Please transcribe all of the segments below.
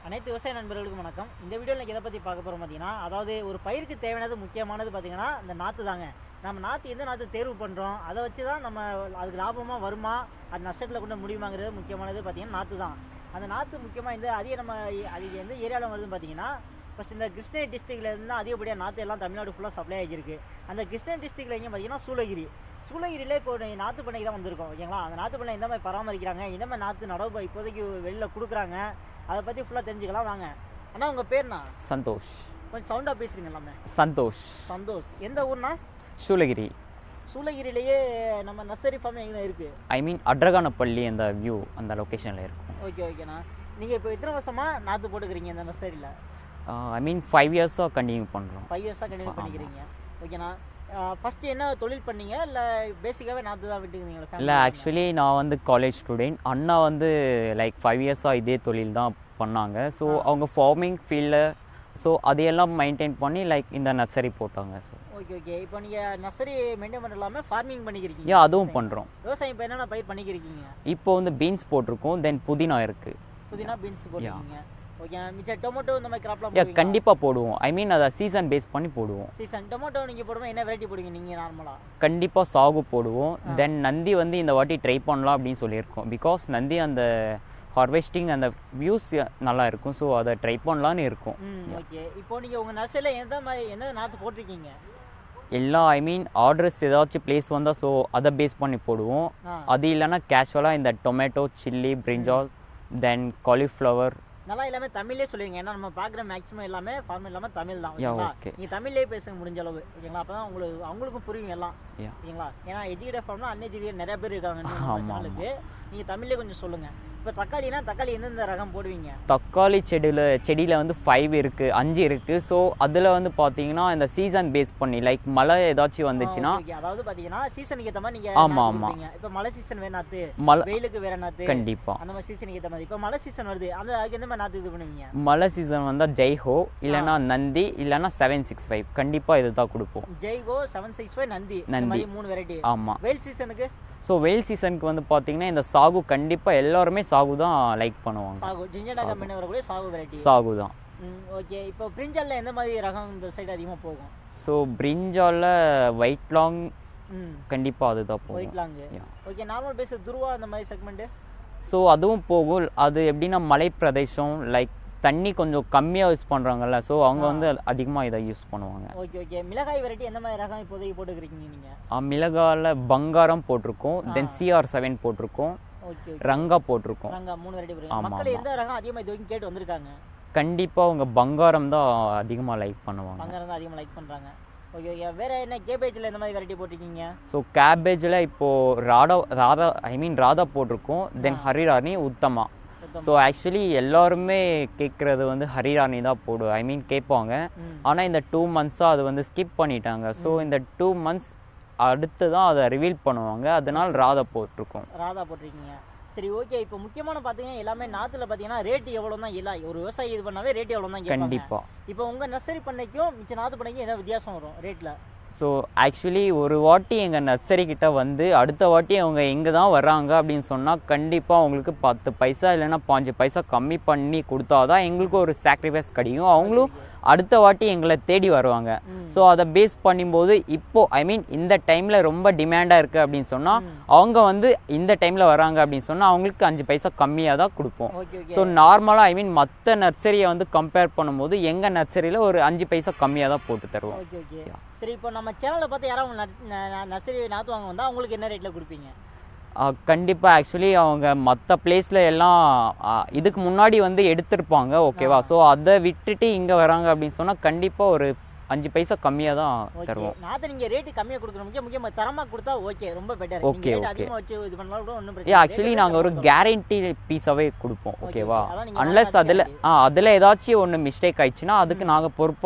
அனைத்து விவசாய நண்பர்களுக்கும் வணக்கம் இந்த வீடியோவில் எனக்கு எதை பற்றி பார்க்க போகிறோம் பார்த்தீங்கன்னா அதாவது ஒரு பயிருக்கு தேவையானது முக்கியமானது பார்த்தீங்கன்னா இந்த நாற்று தாங்க நம்ம நாற்று எந்த நாற்று தேர்வு பண்ணுறோம் அதை வச்சு தான் நம்ம அதுக்கு லாபமாக வருமா அது நஷ்டத்தில் கொண்டு முடியுமாங்கிறது முக்கியமானது பார்த்தீங்கன்னா நாற்று தான் அந்த நாற்று முக்கியமாக இந்த அதிக நம்ம அது எந்த ஏரியாவில் வருதுன்னு பார்த்தீங்கன்னா ஃபஸ்ட் இந்த கிருஷ்ணகிரி டிஸ்ட்ரிக்ட்ல இருந்து அதிகப்படியாக நாற்று எல்லாம் தமிழ்நாடு ஃபுல்லாக சப்ளை ஆகியிருக்கு அந்த கிருஷ்ணகிரி டிஸ்ட்ரிக்ட்ல எங்கே பார்த்தீங்கன்னா சூளகிரி சூளகிரியில் இப்போ ஒரு நாற்று பண்ணைக்கு தான் வந்திருக்கோம் ஓகேங்களா அந்த நாற்று பண்ணை எந்த மாதிரி பராமரிக்கிறாங்க எந்த மாதிரி நாற்று நடவு இப்போதைக்கு வெளியில் கொடுக்குறாங்க அதை பற்றி ஃபுல்லாக தெரிஞ்சுக்கலாம் வாங்க அண்ணா உங்கள் பேர்ண்ணா சந்தோஷ் கொஞ்சம் சவுண்டாக பேசுறீங்க எல்லாமே சந்தோஷ் சந்தோஷ் எந்த ஊர்னா சூளகிரி சூளகிரியிலேயே நம்ம நர்சரி ஃபார்ம் எங்கே இருக்குது ஐ மீன் அட்ரகானப்பள்ளி அந்த வியூ அந்த லொக்கேஷனில் இருக்கும் ஓகே ஓகேண்ணா நீங்கள் இப்போ எத்தனை வருஷமாக நாற்று போட்டுக்கிறீங்க இந்த நர்சரியில் ஐ மீன் ஃபைவ் இயர்ஸாக கண்டினியூ பண்ணுறோம் ஃபைவ் இயர்ஸாக கண்டினியூ ஆமா. பண்ணிக்கிறீங்க ஓகேண்ணா ஃபஸ்ட்டு என்ன தொழில் பண்ணீங்க இல்லை பேசிக்காகவே நாற்று தான் விட்டுக்கிறீங்களா இல்லை ஆக்சுவலி நான் வந்து காலேஜ் ஸ்டூடெண்ட் அண்ணா வந்து லைக் ஃபைவ் இயர்ஸாக இதே தொழில் தான் பண்ணாங்க ஸோ அவங்க ஃபார்மிங் ஃபீல்டில் ஸோ அதையெல்லாம் மெயின்டைன் பண்ணி லைக் இந்த நர்சரி போட்டாங்க ஸோ ஓகே ஓகே இப்போ நீங்கள் நர்சரி மெயின்டைன் பண்ண இல்லாமல் ஃபார்மிங் பண்ணிக்கிறீங்க ஏன் அதுவும் பண்ணுறோம் விவசாயம் இப்போ என்னென்ன பயிர் பண்ணிக்கிறீங்க இப்போ வந்து பீன்ஸ் போட்டிருக்கோம் தென் புதினா இருக்குது புதினா பீன்ஸ் போட்டுருக்கீங்க ஓகே மிச்சம் டொமேட்டோ இந்த மாதிரி கிராப்லாம் யா கண்டிப்பாக போடுவோம் ஐ மீன் அதை சீசன் பேஸ் பண்ணி போடுவோம் சீசன் டொமேட்டோ நீங்கள் போடும்போது என்ன வெரைட்டி போடுவீங்க நீங்கள் நார்மலாக கண்டிப்பாக சாகு போடுவோம் தென் நந்தி வந்து இந்த வாட்டி ட்ரை பண்ணலாம் அப்படின்னு சொல்லியிருக்கோம் பிகாஸ் நந்தி அந்த ஹார்வெஸ்டிங் அந்த வியூஸ் நல்லா இருக்கும் ஸோ அதை ட்ரை பண்ணலான்னு இருக்கும் ம் ஓகே இப்போ நீங்கள் உங்கள் நர்சரியில் எந்த மாதிரி எந்த நாற்று போட்டிருக்கீங்க எல்லா ஐ மீன் ஆர்டர்ஸ் ஏதாச்சும் பிளேஸ் வந்தால் ஸோ அதை பேஸ் பண்ணி போடுவோம் ஆ அது இல்லைன்னா கேஷுவலாக இந்த tomato chilli brinjal then cauliflower நல்லா எல்லாமே தமிழ்லேயே சொல்லுவீங்க ஏன்னா நம்ம பார்க்குற மேக்ஸிமம் எல்லாமே ஃபார்ம் எல்லாமே தமிழ் தான் Yeah, ஓகேங்களா okay. நீங்கள் தமிழ்லேயே பேசுங்க முடிஞ்ச அளவு ஓகேங்களா அப்போ தான் உங்களுக்கு அவங்களுக்கும் புரியும் எல்லாம் Yeah. ஓகேங்களா ஏன்னா எஜுகேட்டட் ஃபார்ம்னா அன்எஜுகேட் நிறைய பேர் இருக்காங்க நம்ம ஆமா, சேனலுக்கு நீங்கள் தமிழ்லேயே கொஞ்சம் சொல்லுங்கள் இப்போ தக்காளினா தக்காளி எந்தெந்த ரகம் போடுவீங்க தக்காளி செடியில் செடியில் வந்து ஃபைவ் இருக்குது அஞ்சு இருக்குது ஸோ அதில் வந்து பார்த்தீங்கன்னா இந்த சீசன் பேஸ் பண்ணி லைக் மழை ஏதாச்சும் வந்துச்சுன்னா ஓகே, ஓகே. அதாவது பாத்தீங்கன்னா சீசனுக்கு ஏத்த மாதிரி நீங்க ஆமா, நாத்து ஆமா. கொடுப்பீங்க. இப்ப மழை சீசன் வேற நாத்து மழை வெயிலுக்கு வேற நாத்து கண்டிப்பாக அந்த மாதிரி சீசனுக்கு ஏத்த மாதிரி இப்ப மழை சீசன் வருது அந்த அதுக்கு எந்த மாதிரி நாத்து இது பண்ணுவீங்க மழை சீசன் வந்தால் ஜெய்ஹோ இல்லைன்னா நந்தி இல்லைன்னா செவன் சிக்ஸ் ஃபைவ் கண்டிப்பாக இது தான் கொடுப்போம் ஜெய்கோ செவன் சிக்ஸ் ஃபைவ் நந்தி இந்த நந்தி. மாதிரி மூணு வெரைட்டி ஆமாம் வெயில் சீசனுக்கு ஸோ வெயில் சீசனுக்கு வந்து பார்த்தீங்கன்னா இந்த சாகு கண்டிப்பாக எல்லாருமே சாகு தான் லைக் பண்ணுவாங்க சாகு ஜிஞ்சடா கம்பெனி வரக்கூடிய சாகு வெரைட்டி சாகு தான் ஓகே இப்போ பிரிஞ்சல்ல எந்த மாதிரி ரகம் இந்த சைடு அதிகமா போகும் ஸோ பிரிஞ்சாலில் ஒயிட் லாங் ம் கண்டிப்பாக அதுதான் போகும் white long Yeah. Okay normal base Dhruva அந்த மாதிரி செக்மெண்ட் ஸோ அதுவும் போகும் அது எப்படின்னா மலை பிரதேசம் லைக் தண்ணி கொஞ்சம் கம்மியாக யூஸ் பண்ணுறாங்கல்ல ஸோ அவங்க வந்து அதிகமாக இதை யூஸ் பண்ணுவாங்க ஓகே ஓகே மிளகாய் வெரைட்டி எந்த மாதிரி ரகம் இப்போதைக்கு போட்டுக்கிறீங்க நீங்க ஆ, மிளகால பங்காரம் போட்டிருக்கோம் தென் சிஆர் செவன் போட்டிருக்கோம் ஓகே ஓகே ரங்கா போட்டிருக்கோம் ரங்கா மூணு வெரைட்டி போடுறீங்க ஆமா, மக்கள் ஆமா. எந்த ரகம் அதிகமா இது வரைக்கும் கேட்டு வந்திருக்காங்க கண்டிப்பாக அவங்க பங்காரம் தான் அதிகமாக லைக் பண்ணுவாங்க அங்கே தான் அதிகமாக லைக் பண்ணுறாங்க ஓகே ஓகே வேற என்ன கேபேஜில் எந்த மாதிரி வெரைட்டி போட்டிருக்கீங்க ஸோ கேபேஜில் இப்போது ராடா ராதா ஐ மீன் ராதா போட்டிருக்கோம் தென் ஹரிராணி உத்தமா உத்தமா. ஸோ ஆக்சுவலி எல்லாருமே கேட்குறது வந்து ஹரிராணி தான் போடு ஐ மீன் கேட்பாங்க ம் ஆனால் இந்த டூ மந்த்ஸாக அது வந்து ஸ்கிப் பண்ணிட்டாங்க ஸோ இந்த டூ மந்த்ஸ் அடுத்து தான் அதை ரிவீல் பண்ணுவாங்க அதனால் ராதா போட்டிருக்கோம் ராதா போட்டிருக்கீங்க சரி ஓகே இப்போ முக்கியமான பார்த்தீங்கன்னா எல்லாமே நாற்றுல பார்த்தீங்கன்னா ரேட் எவ்வளோ தான் இல்லை ஒரு விவசாயி இது பண்ணாவே ரேட் எவ்வளோ தான் கேட்பாங்க கண்டிப்பாக இப்போ உங்கள் நர்சரி பண்ணைக்கும் மிச்ச நாற்று பண்ணைக்கும் என்ன வித்தியாசம் வரும் ரேட்டில் ஸோ ஆக்சுவலி ஒரு வாட்டி எங்கள் நர்சரி கிட்ட வந்து அடுத்த வாட்டி அவங்க எங்கே தான் வர்றாங்க அப்படின்னு சொன்னால் கண்டிப்பாக அவங்களுக்கு பத்து பைசா இல்லைன்னா பாஞ்சு பைசா கம்மி பண்ணி கொடுத்தாதான் எங்களுக்கு ஒரு சாக்ரிஃபைஸ் கிடைக்கும் அவங்களும் அடுத்த வாட்டி எங்களை தேடி வருவாங்க ஸோ அதை பேஸ் பண்ணும்போது இப்போ ஐ மீன் இந்த டைமில் ரொம்ப டிமாண்டாக இருக்குது அப்படின்னு சொன்னால் அவங்க வந்து இந்த டைமில் வராங்க அப்படின்னு சொன்னால் அவங்களுக்கு அஞ்சு பைசா கம்மியாக தான் கொடுப்போம் ஓகே ஓகே ஸோ நார்மலாக ஐ மீன் மற்ற நர்சரியை வந்து கம்பேர் பண்ணும்போது எங்கள் நர்சரியில் ஒரு அஞ்சு பைசா கம்மியாக தான் போட்டு தருவோம் ஓகே ஓகே சரி இப்போ நம்ம சேனலை பார்த்து யாராவது நர்சரி நாற்று வாங்க வந்தால் அவங்களுக்கு என்ன ரேட்டில் கொடுப்பீங்க கண்டிப்பாக ஆக்சுவலி அவங்க மற்ற பிளேஸில் எல்லாம் ஆ, இதுக்கு முன்னாடி வந்து எடுத்திருப்பாங்க ஓகேவா ஸோ அதை விட்டுட்டு இங்கே வராங்க அப்படின்னு சொன்னால் கண்டிப்பாக ஒரு அஞ்சு பைசா கம்மியாக தான் ஓகே தருவோம் நாற்று நீங்கள் ரேட்டு கம்மியாக கொடுக்கணும் முக்கியம் முக்கியமாக தரமாக கொடுத்தா ஓகே ரொம்ப பெட்டர் Okay, நீங்கள் ரேட் okay. அதிகமாக வச்சு இது பண்ணாலும் கூட ஒன்றும் ஏ பிரச்சனை ஆக்சுவலி நாங்கள் ஒரு கேரண்டி பீஸாகவே கொடுப்போம் Okay, ஓகேவா okay. அதான் நீங்க அன்லெஸ் வாங்குற அதில் ஆ அதில் ஏதாச்சும் ஒன்று மிஸ்டேக் ஆயிடுச்சுன்னா அதுக்கு நாங்கள் பொறுப்பாக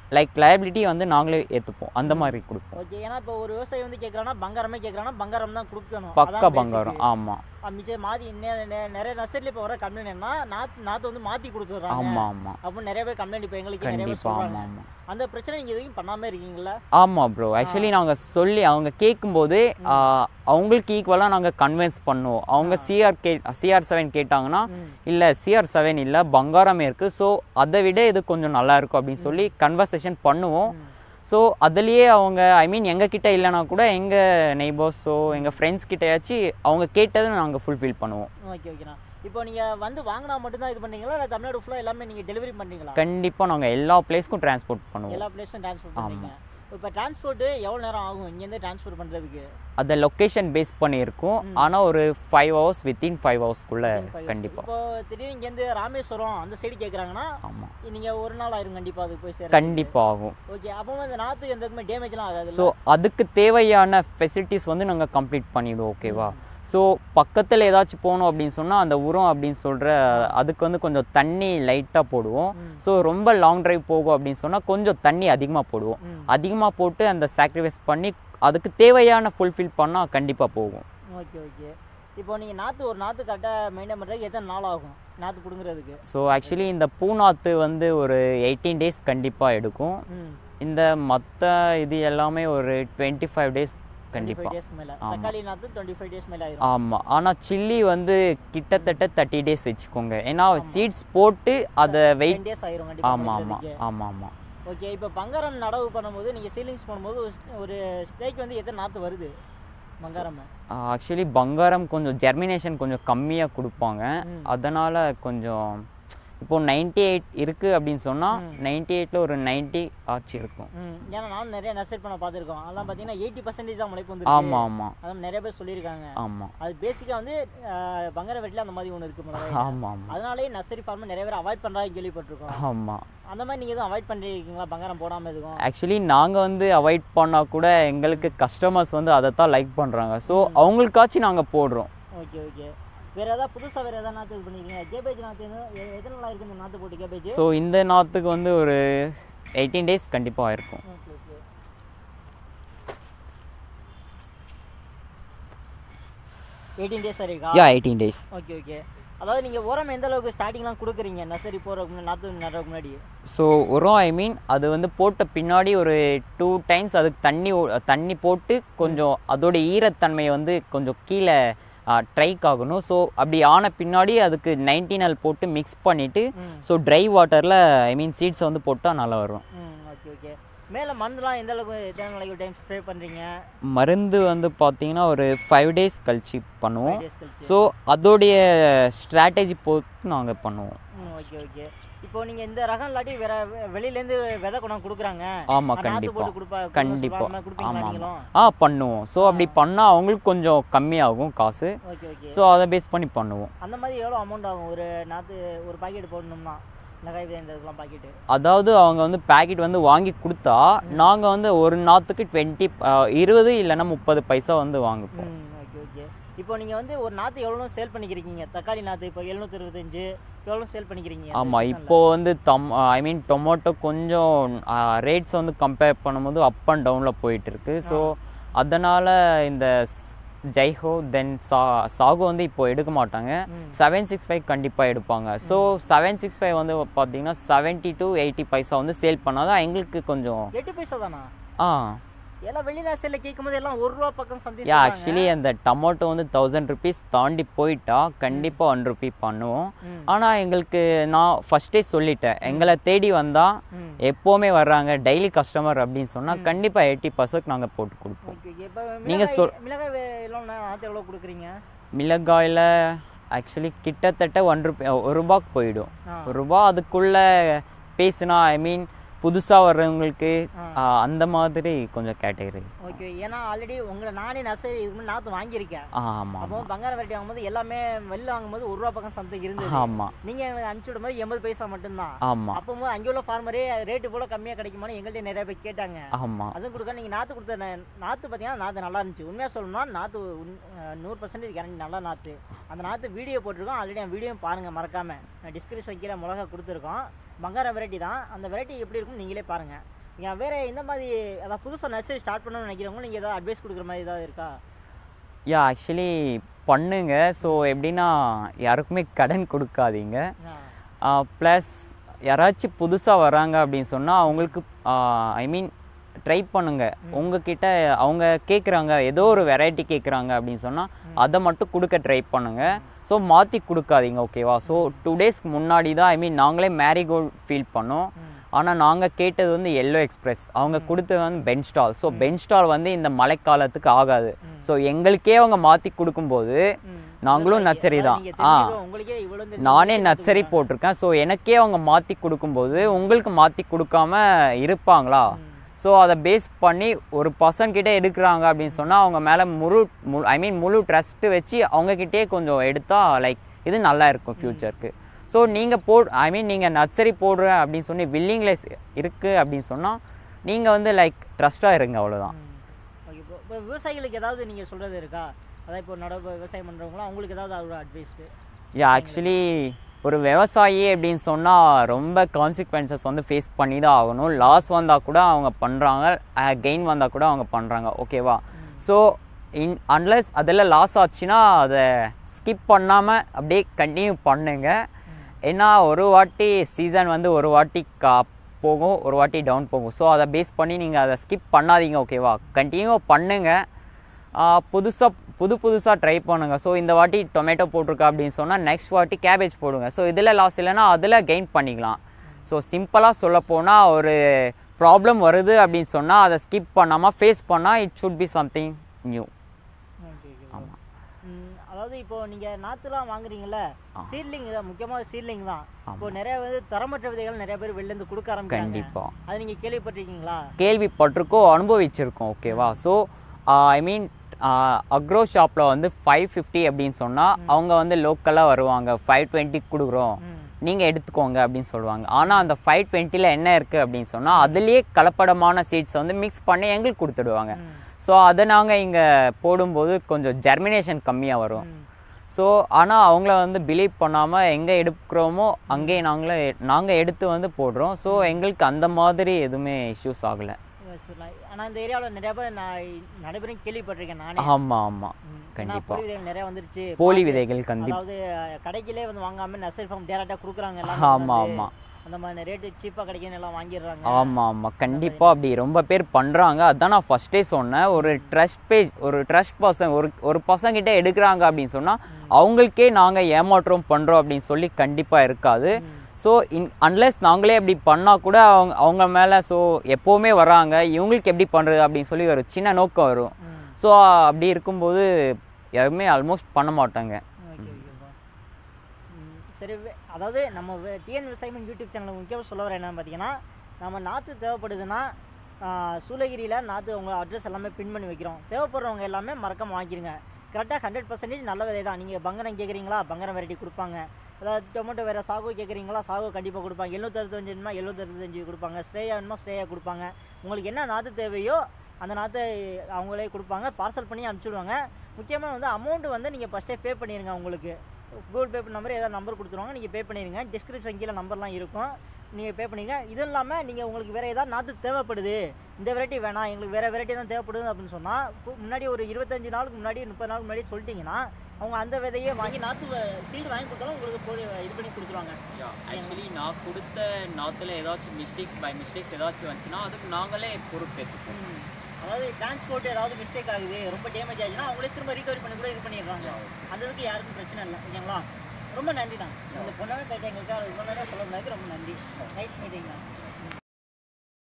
லைக் liability வந்து நாங்களே ஏற்றுப்போம் அந்த மாதிரி கொடுப்போம் ஓகே ஏன்னா இப்போ ஒரு விவசாயி வந்து கேட்குறான்னா பங்காரமே கேட்குறான்னா பங்காரம் தான் கொடுக்கணும் பக்கா அதான் பங்காரம் basic. ஆமாம் ஆ, மிச்சம் மாற்றி நிறைய நர்சரியில் இப்போ வர கம்ப்ளைண்ட் என்ன நாத்து நாற்று வந்து மாற்றி கொடுத்துட்றாங்க ஆமாம் ஆமாம் அப்படின்னு நிறைய பேர் கம்ப்ளைண்ட் இப்போ எங்களுக்கு நிறைய பேர் கண்டிப்பாக சொல்கிறாங்க ஆமாம் ஆமாம் அந்த பிரச்சனை நீங்கள் எதுவும் பண்ணாமல் இருக்கீங்களா ஆமாம் ப்ரோ ஆக்சுவலி நாங்கள் சொல்லி அவங்க கேட்கும்போது ஆ, அவங்களுக்கு ஈக்குவலாக நாங்கள் கன்வின்ஸ் பண்ணுவோம் அவங்க சிஆர் கே சிஆர் செவன் கேட்டாங்கன்னா ம். இல்லை சிஆர் செவன் இல்லை பங்காரமே இருக்குது ஸோ அதை விட இது கொஞ்சம் நல்லா இருக்கும் அப்படின்னு சொல்லி கன்வர்சேஷன் பண்ணுவோம் ஸோ அதுலேயே அவங்க ஐ மீன் எங்கள் கிட்ட இல்லைனா கூட எங்கள் நெய்பர்ஸோ எங்கள் ஃப்ரெண்ட்ஸ் கிட்டயாச்சும் அவங்க கேட்டதை நாங்கள் ஃபுல்ஃபில் பண்ணுவோம் ஓகே ஓகேண்ணா இப்போ நீங்கள் வந்து வாங்கினா மட்டும்தான் இது பண்ணீங்களா இல்லை தமிழ்நாடு ஃபுல்லாக எல்லாமே நீங்கள் டெலிவரி பண்ணுறீங்களா கண்டிப்பாக நாங்கள் எல்லா பிளேஸ்க்கும் டிரான்ஸ்போர்ட் பண்ணுவோம் எல்லா பிளேஸும் ட்ரான்ஸ்போர்ட் பண்ணுறீங்க இப்போ டிரான்ஸ்போர்ட்டு எவ்வளோ நேரம் ஆகும் இங்கேருந்து டிரான்ஸ்போர்ட் பண்ணுறதுக்கு அதை லொக்கேஷன் பேஸ் பண்ணியிருக்கோம் ஆனால் ஒரு ஃபைவ் ஹவர்ஸ் வித்தின் ஃபைவ் ஹவர்ஸ்க்குள்ளே கண்டிப்பாக இப்போ திடீர்னு இங்கேருந்து ராமேஸ்வரம் அந்த சைடு கேட்குறாங்கன்னா ஆமாம் நீங்கள் ஒரு நாள் ஆயிரும் கண்டிப்பாக அதுக்கு போய் சேர கண்டிப்பாக ஆகும் ஓகே அப்போ அந்த நாற்று எந்த இதுவுமே டேமேஜ்லாம் ஆகாது ஸோ அதுக்கு தேவையான ஃபெசிலிட்டிஸ் வந்து நாங்கள் கம்ப்ளீட் பண்ணிடுவோம் ஓகேவா ஸோ பக்கத்தில் ஏதாச்சும் போகணும் அப்படின்னு சொன்னால் அந்த உரம் அப்படின்னு சொல்கிற அதுக்கு வந்து கொஞ்சம் தண்ணி லைட்டாக போடுவோம் ஸோ ரொம்ப லாங் டிரைவ் போகும் அப்படின்னு சொன்னால் கொஞ்சம் தண்ணி அதிகமாக போடுவோம் ம். அதிகமாக போட்டு அந்த சாக்ரிஃபைஸ் பண்ணி அதுக்கு தேவையான ஃபுல்ஃபில் பண்ணால் கண்டிப்பாக போகும் ஓகே ஓகே இப்போ நீங்கள் நாற்று ஒரு நாற்று கரெக்டாக மெயின்டைன் பண்ணுறதுக்கு எத்தனை நாள் ஆகும் நாற்று பிடுங்குறதுக்கு ஸோ ஆக்சுவலி இந்த பூநாத்து வந்து ஒரு எயிட்டீன் டேஸ் கண்டிப்பாக எடுக்கும் ம் இந்த மற்ற இது எல்லாமே ஒரு டுவெண்ட்டி ஃபைவ் டேஸ் டுவெண்ட்டி கண்டிப்பாக ஃபைவ் டேஸ் மேலே தக்காளி நாற்று டுவெண்ட்டி ஃபைவ் டேஸ் மேலே ஆயிரும் ஆமாம் ஆனால் சில்லி வந்து கிட்டத்தட்ட தேர்ட்டி டேஸ் வச்சுக்கோங்க ஏன்னா சீட்ஸ் போட்டு அதை வெயிட் டென் டேஸ் ஆயிரும் கண்டிப்பாக ஆமாம் ஆமாம் முளைக்கிறதுக்கு. ஆமாம் ஆமாம் ஓகே இப்போ பங்காரம் நடவு பண்ணும்போது நீங்கள் சீலிங்ஸ் பண்ணும்போது ஒரு st- ஒரு ஸ்டேக் வந்து எத்தனை நாற்று வருது பங்காரம் ஆக்சுவலி பங்காரம் கொஞ்சம் ஜெர்மினேஷன் கொஞ்சம் கம்மியாக கொடுப்பாங்க ம். அதனால் கொஞ்சம் இப்போ நைன்டி எயிட் இருக்குது அப்படின்னு சொன்னால் நைன்டி எயிட்டில் ஒரு நைன்ட்டி ஆச்சு இருக்கும் ம் ஏன்னா நானும் நிறைய நர்சரி பண்ண பார்த்துருக்கோம் அதெல்லாம் பார்த்தீங்கன்னா எயிட்டி பர்சன்டேஜ் தான் முளைப்பு வந்து ஆமாம் ஆமாம் அதான் நிறைய பேர் சொல்லியிருக்காங்க ஆமாம் அது பேசிக்காக வந்து அஹ், பங்கார வெட்டில் அந்த மாதிரி ஒன்று இருக்கு மிளகாய் ஆமாம் ஆமாம் அதனாலேயே நர்சரி ஃபார்ம் நிறைய பேர் அவாய்ட் பண்ணுறாங்க கேள்விப்பட்டிருக்கோம் ஆமாம் அந்த மாதிரி நீங்கள் எதுவும் அவாய்ட் பண்ணிருக்கீங்களா பங்காரம் போடாமல் எதுவும் ஆக்சுவலி நாங்கள் வந்து அவாய்ட் பண்ணால் கூட எங்களுக்கு கஸ்டமர்ஸ் வந்து அதை தான் லைக் பண்ணுறாங்க ஸோ அவங்களுக்காச்சும் நாங்கள் போடுறோம் ஓகே ஓகே வேறு ஏதாவது புதுசாக வேறு ஏதாவது நாற்று இது பண்ணிருக்கீங்க கேபேஜ் நாற்று எதுவும் எ- எத்தனை நாள் இருக்கு இந்த நாற்று போட்டு கேபேஜ் ஸோ இந்த நாற்றுக்கு வந்து ஒரு எயிட்டீன் டேஸ் கண்டிப்பாக இருக்கும் ஓகே ஓகே எயிட்டீன் டேஸ் இருக்கா yeah eighteen days okay okay அதாவது நீங்கள் உரம் எந்த அளவுக்கு ஸ்டார்டிங்லாம் கொடுக்குறீங்க நர்சரி போகிறதுக்கு முன்னாடி நாற்று நடுறதுக்கு முன்னாடி ஸோ உரம் ஐ மீன் அது வந்து போட்ட பின்னாடி ஒரு டூ டைம்ஸ் அதுக்கு தண்ணி ஊ- தண்ணி போட்டு கொஞ்சம் அதோட ஈரத்தன்மையை வந்து கொஞ்சம் கீழே ட்ரைக் ஆகணும் ஸோ அப்படி ஆன பின்னாடி அதுக்கு நைன்டீனல் போட்டு மிக்ஸ் பண்ணிவிட்டு ம். ஸோ ட்ரை வாட்டரில் ஐ மீன் சீட்ஸை வந்து போட்டால் நல்லா வரும் ம் ஓகே ஓகே மேலே மருந்துலாம் எந்த அளவுக்கு எத்தனை நாளைக்கு டைம் ஸ்ப்ரே பண்ணுறீங்க மருந்து வந்து பார்த்தீங்கன்னா ஒரு ஃபைவ் டேஸ் கழிச்சு பண்ணுவோம் டேஸ் கழிச்சு ஸோ அதோடைய ஸ்ட்ராட்டஜி பொறுத்து நாங்கள் பண்ணுவோம் ம் ஓகே ஓகே இப்போ நீங்கள் இந்த ரகம் இல்லாட்டி வேற வெ- வெளியிலேருந்து விதை கொண்டாந்து கொடுக்குறாங்க ஆமாம் நாற்று கண்டிப்பாக போட்டு கொடுப்பா கண்டிப்பாக கொடுப்பீங்களா ஆமாம் நீங்களும் ஆமாம் ஆ பண்ணுவோம் ஸோ அப்படி பண்ணால் அவங்களுக்கு கொஞ்சம் கம்மியாகும் காசு ஓகே ஓகே ஸோ அதை பேஸ் பண்ணி பண்ணுவோம் அந்த மாதிரி எவ்வளோ அமௌண்ட் ஆகும் ஒரு நாற்று ஒரு பாக்கெட் போடணும்னா மிளகாய் விதை இந்த இதெல்லாம் பாக்கெட்டு அதாவது அவங்க வந்து பேக்கெட் வந்து வாங்கி கொடுத்தா நாங்கள் வந்து ஒரு நாற்றுக்கு டுவெண்ட்டி இருபது இல்லைன்னா முப்பது பைசா வந்து வாங்கிப்போம் ம் ஓகே ஓகே இப்போ நீங்கள் வந்து ஒரு நாற்று எவ்வளோ சேல் பண்ணிக்கிறீங்க தக்காளி நாற்று இப்போ எழுநூற்றி இருபத்தஞ்சு எவ்வளோ சேல் பண்ணிக்கிறீங்க இந்த ஆமாம் seasonல? இப்போ வந்து தம் ஐ மீன் டொமேட்டோ கொஞ்சம் ரேட்ஸ் வந்து கம்பேர் பண்ணும்போது அப் அண்ட் டவுனில் போயிட்டு இருக்கு ஸோ அதனால் இந்த ஸ்- ஜெய்ஹோ தென் சா சாகு வந்து இப்போ எடுக்க மாட்டாங்க ம். செவன் சிக்ஸ் ஃபைவ் கண்டிப்பாக எடுப்பாங்க ஸோ செவன் சிக்ஸ் ஃபைவ் வந்து பார்த்தீங்கன்னா செவன்ட்டி டு எயிட்டி பைசா வந்து சேல் பண்ணாதான் எங்களுக்கு கொஞ்சம் எட்டு பைசா தானா ஆ எல்லாம் வெளி ராசியில் கேட்கும்போது எல்லாம் ஒரு ரூபா பக்கம் சம்திங் யா ஆக்சுவலி அந்த டொமேட்டோ வந்து தௌசண்ட் ருபீஸ் தாண்டி போயிட்டா கண்டிப்பாக ஒன் ருபி பண்ணுவோம் ம். ஆனால் எங்களுக்கு நான் ஃபஸ்ட்டே சொல்லிட்டேன் எங்களை தேடி வந்தால் ம் எப்போவுமே வர்றாங்க டெய்லி கஸ்டமர் அப்படின்னு சொன்னால் கண்டிப்பாக எயிட்டி பர்சன்ட் நாங்கள் போட்டு கொடுப்போம் ஓகே ஓகே இப்போ நீங்க மிளகாய் சொல்- மிளகாய் வே- எல்லாம் நாற்று எவ்வளோ கொடுக்குறீங்க மிளகாயில் ஆக்சுவலி கிட்டத்தட்ட ஒன் ருபி ஒரு ரூபாய்க்கு போயிடும் ஆ. ஒரு ரூபா அதுக்குள்ளே பேசுனா ஐ மீன் புதுசாக வர்றவங்களுக்கு ஆ, அந்த மாதிரி கொஞ்சம் கேட்டகரி ஓகே ஏன்னா ஆல்ரெடி உங்களை நானே நர்சரி இதுக்கு முன்னாடி நாற்று வாங்கியிருக்கேன் ஆமாம் அப்போ பங்கார வெரைட்டி வாங்கும்போது எல்லாமே வெளில வாங்கும்போது ஒரு ரூபா பக்கம் சம்திங் இருந்தது ஆமாம் நீங்கள் எனக்கு அனுப்பிச்சி விடும்போது எண்பது பைசா மட்டும்தான் ஆமாம் அப்போது அங்கே உள்ள ஃபார்மரே ரேட்டு போல கம்மியாக கிடைக்குமான்னு எங்கள்கிட்ட நிறைய பேர் கேட்டாங்க ஆமாம் அதுவும் கொடுக்க நீங்கள் நாற்று கொடுத்த நா- நாற்று பார்த்தீங்கன்னா நாற்று நல்லா இருந்துச்சு உண்மையாக சொல்லணும்னா நாற்று உண்- அஹ் நூறு பர்சன்டேஜ் கேரண்டி நல்லா நாற்று அந்த நாற்று வீடியோ போட்டிருக்கோம் ஆல்ரெடி அந்த வீடியோ பாருங்கள் மறக்காமல் டிஸ்கிரிப்ஷன் கீழே மிளகா கொடுத்துருக்கோம் பங்கார வெரைட்டி தான் அந்த வெரைட்டி எப்படி இருக்கும்னு நீங்களே பாருங்கள் நீங்கள் வேறு இந்த மாதிரி அதாவது புதுசாக நர்சரி ஸ்டார்ட் பண்ணணும்னு நினைக்கிறவங்க நீங்கள் ஏதாவது அட்வைஸ் கொடுக்குற மாதிரி ஏதாவது இருக்கா யா ஆக்சுவலி பண்ணுங்க ஸோ எப்படின்னா யாருக்குமே கடன் கொடுக்காதீங்க ஆ ப்ளஸ் யாராச்சும் புதுசாக வராங்க அப்படின்னு சொன்னால் அவங்களுக்கு ஐ மீன் ட்ரை பண்ணுங்க உங்ககிட்ட அவங்க கேட்குறாங்க ஏதோ ஒரு வெரைட்டி கேட்குறாங்க அப்படின்னு சொன்னால் அதை மட்டும் கொடுக்க ட்ரை பண்ணுங்க ஸோ மாற்றி கொடுக்காதீங்க ஓகேவா ஸோ டூ டேஸ்க்கு முன்னாடி தான் ஐ மீன் நாங்களே மேரிகோல்ட் ஃபீல் பண்ணோம் ஆனால் நாங்கள் கேட்டது வந்து எல்லோ எக்ஸ்பிரஸ் அவங்க கொடுத்தது வந்து பென் ஸ்டால் ஸோ பென் ஸ்டால் வந்து இந்த மழைக்காலத்துக்கு ஆகாது ஸோ எங்களுக்கே அவங்க மாற்றி கொடுக்கும்போது ம். நாங்களும் நர்சரி தான் நீங்க ஆ தெரிஞ்சுக்கோ, உங்களுக்கே இவ்வளோ தெரிஞ்சு நானே நர்சரி போட்டிருக்கேன் ஸோ எனக்கே அவங்க மாற்றி கொடுக்கும்போது உங்களுக்கு மாற்றி கொடுக்காம இருப்பாங்களா ஸோ அதை பேஸ் பண்ணி ஒரு பர்சன் கிட்ட எடுக்கிறாங்க அப்படின்னு சொன்னால் அவங்க மேலே முழு முழு ஐ மீன் முழு ட்ரஸ்ட்டு வச்சு அவங்கக்கிட்டே கொஞ்சம் எடுத்தா லைக் இது நல்லா இருக்கும் ஃப்யூச்சருக்கு ஸோ நீங்கள் போ ஐ மீன் நீங்கள் நர்சரி போடுறேன் அப்படின்னு சொல்லி வில்லிங்லெஸ் இருக்குது அப்படின்னு சொன்னால் நீங்கள் வந்து லைக் ட்ரஸ்ட்டாக இருங்க அவ்வளோதான் ஓகே இப்போ இப்போ விவசாயிகளுக்கு ஏதாவது நீங்கள் சொல்கிறது இருக்கா அதாவது இப்போ நட விவசாயம் பண்ணுறவங்களாம் அவங்களுக்கு ஏதாவது அதோட அட்வைஸ் யா ஆக்சுவலி ஒரு விவசாயி அப்படின்னு சொன்னால் ரொம்ப கான்சிக்வன்சஸ் வந்து ஃபேஸ் பண்ணி தான் ஆகணும் லாஸ் வந்தால் கூட அவங்க பண்ணுறாங்க கெயின் வந்தால் கூட அவங்க பண்ணுறாங்க ஓகேவா ஸோ இன் அன்லெஸ் அதில் லாஸ் ஆச்சுன்னா அதை ஸ்கிப் பண்ணாமல் அப்படியே கண்டினியூ பண்ணுங்க ஏன்னா ஒரு வாட்டி சீசன் வந்து ஒரு வாட்டி கா போகும் ஒரு வாட்டி டவுன் போகும் ஸோ அதை பேஸ் பண்ணி நீங்கள் அதை ஸ்கிப் பண்ணாதீங்க ஓகேவா கண்டினியூ பண்ணுங்கள் புதுசாக புது புதுசாக ட்ரை பண்ணுங்கள் ஸோ இந்த வாட்டி டொமேட்டோ போட்டிருக்கா அப்படின்னு சொன்னால் நெக்ஸ்ட் வாட்டி கேபேஜ் போடுங்க ஸோ இதில் லாஸ் இல்லைன்னா அதில் கெயின் பண்ணிக்கலாம் ஸோ சிம்பிளாக சொல்ல போனால் ஒரு ப்ராப்ளம் வருது அப்படின்னு சொன்னால் அதை ஸ்கிப் பண்ணாமல் ஃபேஸ் பண்ணால் it should be something new okay okay அதாவது இப்போ நீங்கள் நாற்றுலாம் வாங்குறீங்கல்ல சீட்லிங் முக்கியமாக சீட்லிங் தான் இப்போ நிறைய வந்து தரமற்ற விதைகள் நிறைய பேர் வெளில இருந்து கொடுக்க ஆரம்பிக்கிறாங்க கண்டிப்பாக அது நீங்கள் கேள்விப்பட்டிருக்கீங்களா கேள்விப்பட்டிருக்கோம் அனுபவிச்சிருக்கோம் ஓகேவா ஸோ ஐ மீன் அக்ரோ ஷாப்பில் வந்து ஃபைவ் ஃபிஃப்டி அப்படின்னு சொன்னால் அவங்க வந்து லோக்கலாக வருவாங்க ஃபைவ் டுவெண்ட்டிக்கு கொடுக்குறோம் ம் நீங்கள் எடுத்துக்கோங்க அப்படின்னு சொல்லுவாங்க ஆனால் அந்த ஃபைவ் டுவெண்ட்டியில் என்ன இருக்குது அப்படின்னு சொன்னால் அதுலேயே கலப்படமான சீட்ஸ் வந்து மிக்ஸ் பண்ணி எங்களுக்கு கொடுத்துடுவாங்க ம். ஸோ அதை நாங்கள் இங்கே போடும்போது கொஞ்சம் ஜெர்மினேஷன் கம்மியாக வரும் ம். ஸோ ஆனால் அவங்கள வந்து பிலீவ் பண்ணாமல் எங்கே எடுக்கிறோமோ அங்கேயே நாங்களே நாங்கள் எடுத்து வந்து போடுறோம் ஸோ எங்களுக்கு அந்த மாதிரி எதுவுமே இஷ்யூஸ் ஆகலை சொல்லலாம் ஆனால் இந்த ஏரியாவில் நிறைய பேர் நான் நிறைய பேரும் கேள்விப்பட்டிருக்கேன் நானே ஆமாம் ஆமாம் ம். ஏன்னா கண்டிப்பா. போலி விதைகள் நிறைய வந்துருச்சு போலி விதைகள் கண்டி அதாவது அஹ், கடைக்கிலே வந்து வாங்காம நர்சரி ஃபார்ம் டேரக்டாக கொடுக்குறாங்க எல்லாம் ஆமாம் ஆமாம் அந்த மாதிரி ரேட்டு சீப்பாக கிடைக்குன்னு எல்லாம் வாங்கிடுறாங்க ஆமாம் ஆமாம் கண்டிப்பாக அப்படி ரொம்ப பேர் பண்ணுறாங்க அதான் நான் ஃபஸ்ட்டே சொன்னேன் ஒரு ட்ரஸ்ட் பேஜ் ஒரு ட்ரஸ்ட் பர்சன் ஒரு ஒரு பசங்கிட்ட எடுக்கிறாங்க அப்படின்னு சொன்னால் அவங்களுக்கே நாங்கள் ஏமாற்றம் பண்ணுறோம் அப்படின்னு சொல்லி கண்டிப்பாக இருக்காது ஸோ இன் அன்லெஸ் நாங்களே அப்படி பண்ணால் கூட அவங்க அவங்க மேலே ஸோ எப்போவுமே வராங்க இவங்களுக்கு எப்படி பண்ணுறது அப்படின்னு சொல்லி ஒரு சின்ன நோக்கம் வரும் ம். ஸோ அப்படி இருக்கும்போது யாருமே ஆல்மோஸ்ட் பண்ண மாட்டாங்க ஓகே ஓகேப்பா ம், சரி வே- அதாவது நம்ம வே- டிஎன் விவசாயம் யூடியூப் சேனல் முக்கியமாக சொல்ல வர என்னன்னு பார்த்தீங்கன்னா நம்ம நாற்று தேவைப்படுதுன்னா சூளகிரியில் நாற்று உங்கள் அட்ரஸ் எல்லாமே பின் பண்ணி வைக்கிறோம் தேவைப்படுறவங்க எல்லாமே மறக்காம வாங்கிடுங்க கரெக்டாக ஹண்ட்ரட் பர்சன்டேஜ் நல்ல விதை தான் நீங்கள் பங்கரம் கேட்குறீங்களா பங்கரம் வெரைட்டி கொடுப்பாங்க அதாவது டொமேட்டோ வேறு சாகு கேட்குறீங்களா சாகு கண்டிப்பாக கொடுப்பாங்க எழுநூற்றி அறுபத்தஞ்சு வேணுமா எழுநூற்றி அறுபத்தஞ்சு கொடுப்பாங்க ஸ்ட்ரேயா வேணுமா ஸ்ட்ரேயா கொடுப்பாங்க உங்களுக்கு என்ன நாற்று தேவையோ அந்த நாற்றை அவங்களே கொடுப்பாங்க பார்சல் பண்ணி அனுப்பிச்சிடுவாங்க முக்கியமாக வந்து அமௌண்ட் வந்து நீங்கள் ஃபஸ்ட்டே பே பண்ணிடுங்க உங்களுக்கு கூகுள் பே நம்பர் ஏதாவது நம்பர் கொடுத்துருவாங்க நீங்கள் பே பண்ணிடுங்க டிஸ்கிரிப்ஷன் கீழே நம்பர்லாம் இருக்கும் நீங்கள் பே பண்ணிடுங்க இது இல்லாமல் நீங்கள் உங்களுக்கு வேறு ஏதாவது நாற்று தேவைப்படுது இந்த வெரைட்டி வேணாம் எங்களுக்கு வேறு வெரைட்டி தான் தேவைப்படுது அப்படின்னு சொன்னால் முன்னாடி ஒரு இருபத்தஞ்சு நாளுக்கு முன்னாடி முப்பது நாளுக்கு முன்னாடி சொல்லிட்டீங்கன்னா அவங்க அந்த விதையே வாங்கி நாற்று சீடு வாங்கி கொடுத்தாலும் உங்களுக்கு போய் இது பண்ணி கொடுத்துருவாங்க ஆக்சுவலி நான் கொடுத்த நாற்றுல ஏதாச்சும் மிஸ்டேக்ஸ் பை மிஸ்டேக்ஸ் ஏதாச்சும் வந்துச்சுன்னா அதுக்கு நாங்களே பொறுப்பேற்றுப்போம் ம். அதாவது டிரான்ஸ்போர்ட் ஏதாவது மிஸ்டேக் ஆகுது ரொம்ப டேமேஜ் ஆச்சுன்னா அவங்களே திரும்ப ரீகவரி பண்ணி கூட இது பண்ணிடுறாங்க அந்த இதுக்கு யாருக்கும் பிரச்சனை இல்லை ஓகேங்களா ரொம்ப நன்றி தான் இந்த பொண்ணாவே கேட்ட எங்களுக்கு இவ்வளோ நேரம் சொல்ல முடியாது ரொம்ப நன்றி நைஸ் மீட்டிங் தான்